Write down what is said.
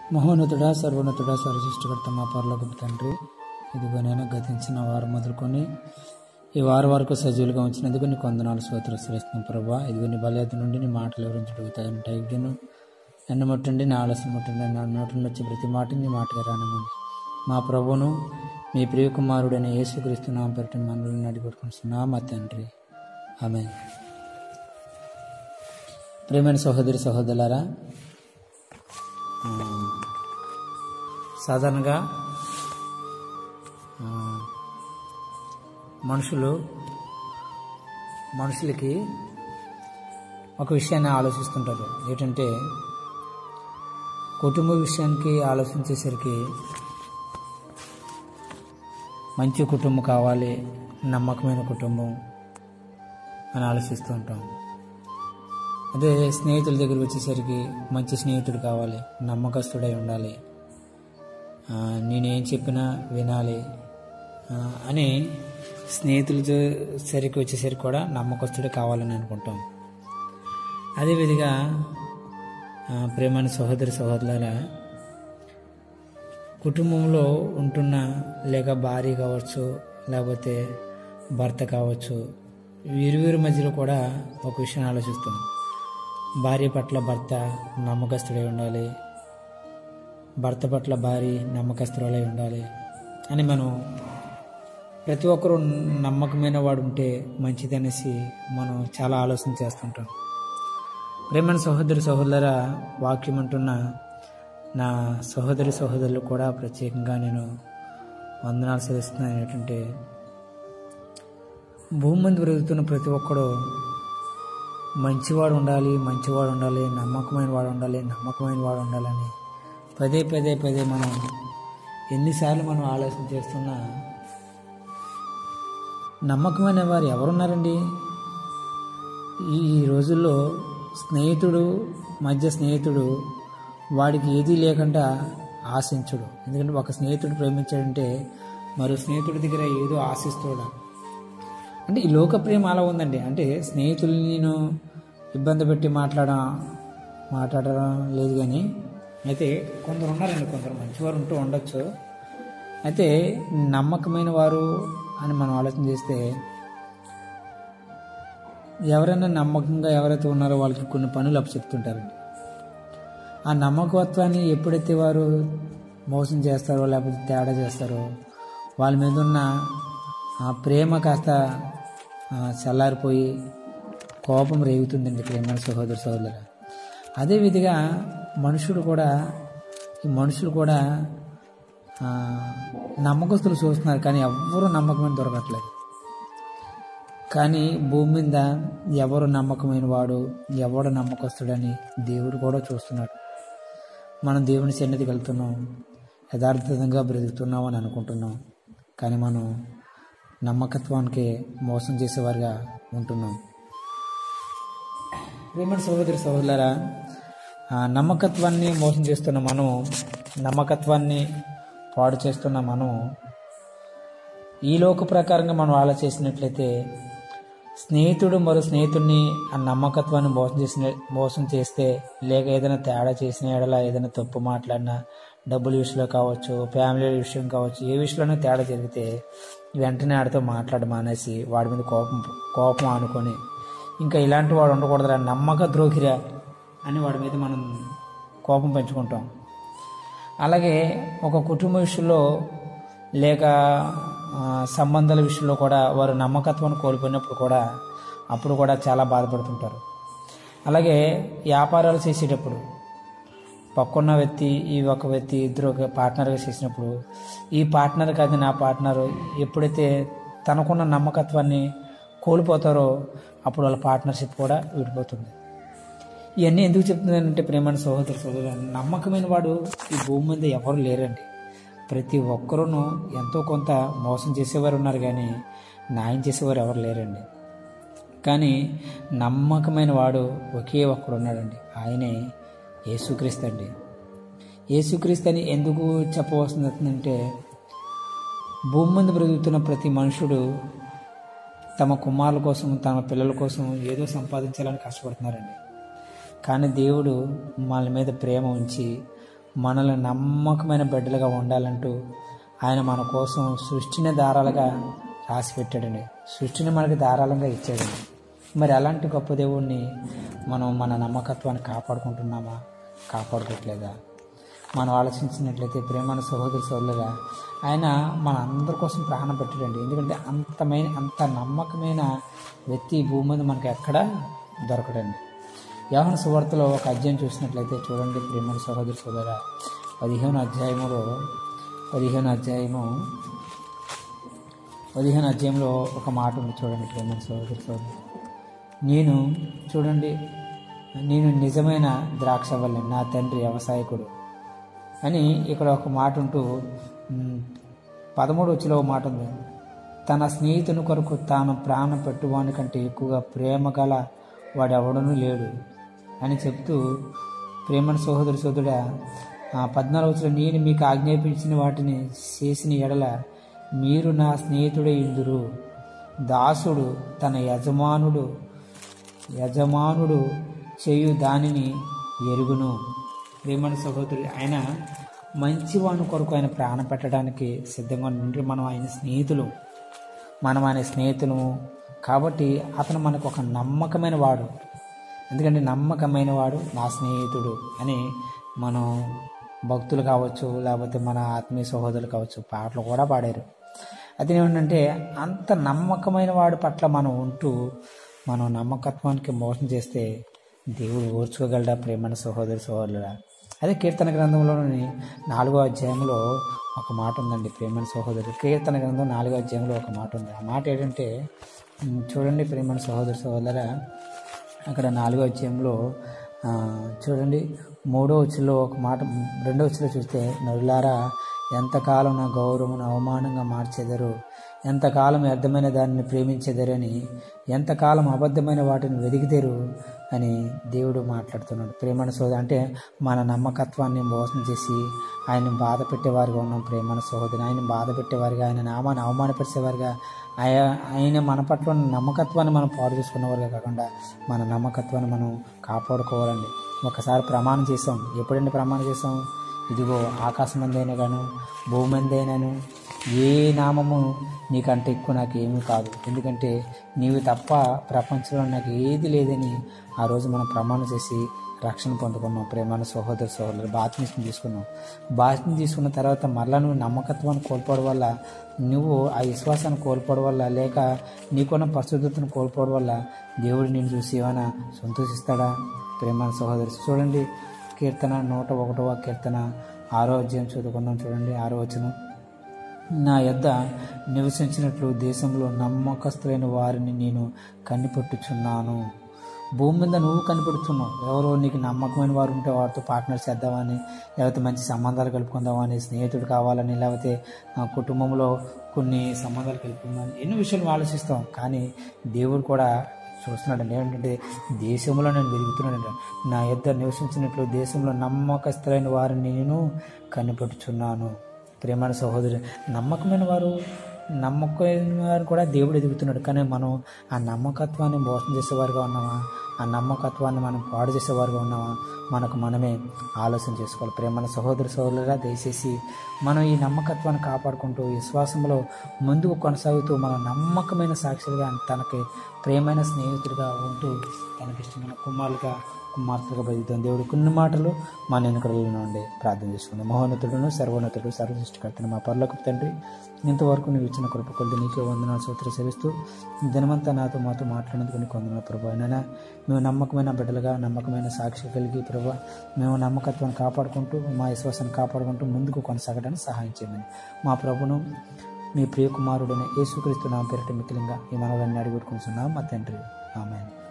మహోన్నతుడా సర్వోన్నతుడా సర్వసృష్టికర్త మా పరలోకపు తండ్రి ఇదిగోనైనా గతించిన వారం మొదలుకొని ఈ వారం వరకు సజీవులుగా ఉంచినందుకు నీ కొందనాలు స్తోత్ర శ్రేస్తున్నాం ప్రభా ఇదిగో నీ బలయత నుండి నీ మాటలు వివరించగలుగుతాయని టైగ్యను నన్ను ముట్టండి నా ఆలస్యం ముట్టండి నా నోటి నుండి వచ్చే ప్రతి మాట నీ మాటగా రానమండి మా ప్రభువును మీ ప్రియకుమారుడైన యేసుక్రీస్తు నామ పెట్టి మనల్ని నడిపెట్టుకుంటున్నా మా తండ్రి ఆమె ప్రేమైన సహోదరి సహోదరులారా ఆ, సాధారణంగా ఆ, మనుషులు మనుషులకి ఒక విషయాన్ని ఆలోచిస్తుంటారు ఏంటంటే కుటుంబ విషయానికి ఆలోచించేసరికి మంచి కుటుంబం కావాలి నమ్మకమైన కుటుంబం అని ఆలోచిస్తూ ఉంటాం అదే స్నేహితుల దగ్గరికి వచ్చేసరికి మంచి స్నేహితుడు కావాలి నమ్మకస్తుడై ఉండాలి ఆ, నేనేం చెప్పినా వినాలి ఆ, అని స్నేహితుల సరికి వచ్చేసరికి కూడా నమ్మకస్తుడే కావాలని అనుకుంటాం అదేవిధంగా ఆ, ప్రేమైన సహోదరి సహోదరుల కుటుంబంలో ఉంటున్న లేక భార్య కావచ్చు లేకపోతే భర్త కావచ్చు వీరివీరి మధ్యలో కూడా ఒక విషయం ఆలోచిస్తాం భార్య పట్ల భర్త నమ్మకస్తుడై ఉండాలి భర్త పట్ల భార్య నమ్మకస్తురాలై ఉండాలి అని మనం ప్రతి ఒక్కరూ నమ్మకమైన వాడు ఉంటే మంచిదనేసి మనం చాలా ఆలోచన చేస్తుంటాం ప్రేమైన సహోదరి సహోదర వాక్యం అంటున్న నా సహోదరి సహోదరులు కూడా ప్రత్యేకంగా నేను వందనాలు సెలుస్తున్నాను ఏంటంటే భూమి మీద పెరుగుతున్న ప్రతి ఒక్కడు మంచివాడు ఉండాలి మంచివాడు ఉండాలి నమ్మకమైన వాడు ఉండాలి నమ్మకమైన వాడు ఉండాలని పదే పదే పదే మనం ఎన్నిసార్లు మనం ఆలోచన చేస్తున్నా నమ్మకమైన వారు ఎవరున్నారండి ఈ ఈ రోజుల్లో స్నేహితుడు మధ్య స్నేహితుడు వాడికి ఏదీ లేకుండా ఆశించడు ఎందుకంటే ఒక స్నేహితుడు ప్రేమించాడంటే మరో స్నేహితుడి దగ్గర ఏదో ఆశిస్తాడు అంటే ఈ లోక ప్రేమ అలా ఉందండి అంటే స్నేహితుల్ని నేను ఇబ్బంది పెట్టి మాట్లాడ మాట్లాడడం లేదు కానీ అయితే కొందరు ఉన్నారండి కొందరు మంచివారు ఉంటూ ఉండొచ్చు అయితే నమ్మకమైన వారు అని మనం ఆలోచన చేస్తే ఎవరైనా నమ్మకంగా ఎవరైతే ఉన్నారో వాళ్ళకి కొన్ని పనులు అప్పచెప్తుంటారండి ఆ నమ్మకత్వాన్ని ఎప్పుడైతే వారు మోసం చేస్తారో లేకపోతే తేడా చేస్తారో వాళ్ళ మీద ఉన్న ఆ ప్రేమ కాస్త ఆ, చల్లారిపోయి కోపం రేగుతుందండి ప్రేమ సహోదర సహోదరు అదేవిధంగా మనుషుడు కూడా ఈ మనుషులు కూడా ఆ, నమ్మకస్తులు చూస్తున్నారు కానీ ఎవ్వరూ నమ్మకమైన దొరకట్లేదు కానీ భూమి మీద ఎవరు నమ్మకమైన వాడు ఎవడు నమ్మకస్తుడని దేవుడు కూడా చూస్తున్నాడు మనం దేవుని సన్నిధికి వెళ్తున్నాం యథార్థంగా బ్రతుకుతున్నాం అని అనుకుంటున్నాం కానీ మనం నమ్మకత్వానికి మోసం చేసేవారుగా ఉంటున్నాం ప్రేమ సహోదరి సహోదరులారా ఆ నమ్మకత్వాన్ని మోసం చేస్తున్న మనం నమ్మకత్వాన్ని పాడు చేస్తున్న మనం ఈ లోక ప్రకారంగా మనం ఆలోచించినట్లయితే స్నేహితుడు మరో స్నేహితుడిని ఆ నమ్మకత్వాన్ని మోసం చేసిన మోసం చేస్తే లేక ఏదైనా తేడా చేసిన ఎడలా ఏదైనా తప్పు మాట్లాడినా డబ్బుల విషయంలో కావచ్చు ఫ్యామిలీ విషయం కావచ్చు ఏ విషయంలోనూ తేడా జరిగితే వెంటనే ఆడితో మాట్లాడ మానేసి వాడి మీద కోపం కోపం ఆనుకొని ఇంకా ఇలాంటి వాడు ఉండకూడదురా నమ్మక ద్రోహిరా అని వాడి మీద మనం కోపం పెంచుకుంటాం అలాగే ఒక కుటుంబ విషయంలో లేక ఆ, సంబంధాల విషయంలో కూడా వారు నమ్మకత్వాన్ని కోల్పోయినప్పుడు కూడా అప్పుడు కూడా చాలా బాధపడుతుంటారు అలాగే వ్యాపారాలు చేసేటప్పుడు పక్కన్న వ్యక్తి ఈ ఒక వ్యక్తి ఇద్దరు ఒక పార్ట్నర్గా చేసినప్పుడు ఈ పార్ట్నర్ కాదు నా పార్ట్నర్ ఎప్పుడైతే తనకున్న నమ్మకత్వాన్ని కోల్పోతారో అప్పుడు వాళ్ళ పార్ట్నర్షిప్ కూడా విడిపోతుంది ఇవన్నీ ఎందుకు చెప్తున్నానంటే ప్రేమైన సహోదరు సహోదరు నమ్మకమైన వాడు ఈ భూమి మీద ఎవరు లేరండి ప్రతి ఒక్కరూను ఎంతో కొంత మోసం చేసేవారు ఉన్నారు కానీ న్యాయం చేసేవారు ఎవరు లేరండి కానీ నమ్మకమైన వాడు ఒకే ఒక్కడు ఉన్నాడండి ఆయనే యేసుక్రీస్తు అండి యేసుక్రీస్తు అని ఎందుకు చెప్పవలసిందంటే భూమి మీద బ్రతుకుతున్న ప్రతి మనుషుడు తమ కుమారుల కోసం తమ పిల్లల కోసం ఏదో సంపాదించాలని కష్టపడుతున్నారండి కానీ దేవుడు వాళ్ళ మీద ప్రేమ ఉంచి మనల్ని నమ్మకమైన బిడ్డలుగా ఉండాలంటూ ఆయన మన కోసం సృష్టిని దారాలుగా రాసి పెట్టాడండి సృష్టిని మనకి ధారాళంగా ఇచ్చాడండి మరి అలాంటి గొప్ప దేవుణ్ణి మనం మన నమ్మకత్వాన్ని కాపాడుకుంటున్నామా కాపాడుకోవట్లేదా మనం ఆలోచించినట్లయితే ప్రేమన సహోదరి సోదరుగా ఆయన మన అందరి కోసం ప్రాణం పెట్టాడండి ఎందుకంటే అంతమైన అంత నమ్మకమైన వ్యక్తి ఈ భూమి మీద మనకి ఎక్కడ దొరకడండి యోహన సువార్తలో ఒక అధ్యాయం చూసినట్లయితే చూడండి ప్రేమన సహోదరి సోదర పదిహేను అధ్యాయములో పదిహేను అధ్యాయము పదిహేను అధ్యాయంలో ఒక మాట ఉంది చూడండి ప్రేమన సహోదరి సోదరు నేను చూడండి నేను నిజమైన ద్రాక్షవల్లి నా తండ్రి వ్యవసాయకుడు అని ఇక్కడ ఒక మాట ఉంటూ మ్, పదమూడు వచ్చిలో ఒక మాట ఉంది తన స్నేహితుని కొరకు తాను ప్రాణం పెట్టువాని కంటే ఎక్కువగా ప్రేమ గల వాడెవడనూ లేడు అని చెప్తూ ప్రేమను సహోదరు సోదరుడా ఆ పద్నాలుగు వచ్చిన నేను మీకు ఆజ్ఞాపించిన వాటిని చేసిన ఎడల మీరు నా స్నేహితుడే ఇందురు దాసుడు తన యజమానుడు యజమానుడు చేయు దానిని ఎరుగును ప్రేమని సహోదరుడు ఆయన మంచివాని కొరకు ఆయన ప్రాణం పెట్టడానికి సిద్ధంగా ఉండి మనం ఆయన స్నేహితులు మనం ఆయన స్నేహితులు కాబట్టి అతను మనకు ఒక నమ్మకమైన వాడు ఎందుకంటే నమ్మకమైన వాడు నా స్నేహితుడు అని మనం భక్తులు కావచ్చు లేకపోతే మన ఆత్మీయ సహోదరులు కావచ్చు పాటలు కూడా పాడారు అది ఏమిటంటే అంత నమ్మకమైన వాడి పట్ల మనం ఉంటూ మనం నమ్మకత్వానికి మోసం చేస్తే దేవుడు ఓర్చుకోగలడా ప్రేమన సహోదరి సహోదరుడా అదే కీర్తన గ్రంథంలోని నాలుగో అధ్యాయంలో ఒక మాట ఉందండి ప్రేమన సహోదరు కీర్తన గ్రంథం నాలుగో అధ్యాయంలో ఒక మాట ఉంది ఆ మాట ఏంటంటే ఉమ్, చూడండి ప్రేమన సహోదరి సహోదరా అక్కడ నాలుగో అధ్యాయంలో ఆ, చూడండి మూడో వచ్చిలో ఒక మాట రెండో వచ్చిలో చూస్తే నరులారా ఎంతకాలం నా గౌరవమును అవమానంగా మార్చెదరు ఎంతకాలం వ్యర్థమైన దానిని ప్రేమించెదరని ఎంతకాలం అబద్ధమైన వాటిని వెదిగితేరు అని దేవుడు మాట్లాడుతున్నాడు ప్రేమణ సోదరు అంటే మన నమ్మకత్వాన్ని మోసం చేసి ఆయన బాధ పెట్టేవారుగా ఉన్నాం ప్రేమణ సహోదరి ఆయన బాధ పెట్టేవారుగా ఆయన నామాన్ని అవమానపరిచేవారుగా ఆయ ఆయన మన పట్ల ఉన్న నమ్మకత్వాన్ని మనం పాడు చేసుకున్నవారుగా కాకుండా మన నమ్మకత్వాన్ని మనం కాపాడుకోవాలండి ఒకసారి ప్రమాణం చేసాం ఎప్పుడండి ప్రమాణం చేసాం ఇదిగో ఆకాశం మందైనా గాను భూమి మందైనాను ఏ నామము నీకంటే ఎక్కువ నాకు ఏమీ కాదు ఎందుకంటే నీవు తప్ప ప్రపంచంలో నాకు ఏది లేదని ఆ రోజు మనం ప్రమాణం చేసి రక్షణ పొందుకున్నాం ప్రేమాన సహోదర సహోదరు బాత్మీస్ని తీసుకున్నాం బాత్మీని తీసుకున్న తర్వాత మరలా నువ్వు నమ్మకత్వాన్ని కోల్పోవడం వల్ల నువ్వు ఆ విశ్వాసాన్ని కోల్పోవడం వల్ల లేక నీకున్న పరిశుద్ధతను కోల్పోవడం వల్ల దేవుడు నేను చూసి ఏమైనా సంతోషిస్తాడా ప్రేమాన సహోదరు చూడండి కీర్తన నూట ఒకటవ కీర్తన ఆరో అధ్యాయం చదువుకుందాం చూడండి ఆరో వచనం నా యొద్ద నివసించినట్లు దేశంలో నమ్మకస్తులైన వారిని నేను కనిపెట్టుచున్నాను భూమి మీద నువ్వు కనిపెడుతున్నావు ఎవరో నీకు నమ్మకమైన వారు ఉంటే వారితో పార్ట్నర్ చేద్దామని లేకపోతే మంచి సంబంధాలు కలుపుకుందామని స్నేహితుడు కావాలని లేకపోతే ఆ, కుటుంబంలో కొన్ని సంబంధాలు కలుపుకుందామని ఎన్నో విషయాలు ఆలోచిస్తాం కానీ దేవుడు కూడా చూస్తున్నాడండి ఏంటంటే దేశంలో నేను వెలుగుతున్నాడు నా యొద్ద నివసించినట్లు దేశంలో నమ్మకస్తులైన వారిని నేను కనిపెట్టుచున్నాను ప్రేమైన సహోదరు నమ్మకమైన వారు నమ్మకమైన వారు కూడా దేవుడు ఎదుగుతున్నాడు కానీ మనం ఆ నమ్మకత్వాన్ని మోసం చేసేవారుగా ఉన్నామా ఆ నమ్మకత్వాన్ని మనం పాడు చేసేవారుగా ఉన్నామా మనకు మనమే ఆలోచన చేసుకోవాలి ప్రేమైన సహోదర సహోదరుగా దయచేసి మనం ఈ నమ్మకత్వాన్ని కాపాడుకుంటూ విశ్వాసంలో ముందుకు కొనసాగుతూ మన నమ్మకమైన సాక్షులుగా తనకి ప్రేమైన స్నేహితుడిగా ఉంటూ తనకిష్టమైన కుమారులుగా కుమార్తెలుగా బతుకుతాం దేవుడు కొన్ని మాటలు మా నెనుకడలో నుండి ప్రార్థన చేసుకుందాం మహోన్నతుడును సర్వోన్నతుడు సర్వసృష్టికర్తను మా పర్లోకి తండ్రి ఇంతవరకు నీవు ఇచ్చిన కృప కొద్ది నీకే వందనాలు సూత్ర సేవిస్తూ దినమంతా నాతో మాతో మాట్లాడినందుకు నీకు వందనాలు ప్రభు అయినా మేము నమ్మకమైన బిడ్డలుగా నమ్మకమైన సాక్షి కలిగి ప్రభు మేము నమ్మకత్వాన్ని కాపాడుకుంటూ మా విశ్వాసాన్ని కాపాడుకుంటూ ముందుకు కొనసాగడానికి సహాయం చేయమని మా ప్రభును మీ ప్రియ కుమారుడైన యేసుక్రీస్తు నామ పేరిట మిక్కిలంగా ఈ మనవలన్నీ అడిగి పెట్టుకుంటున్నాం మా తండ్రి ఆమె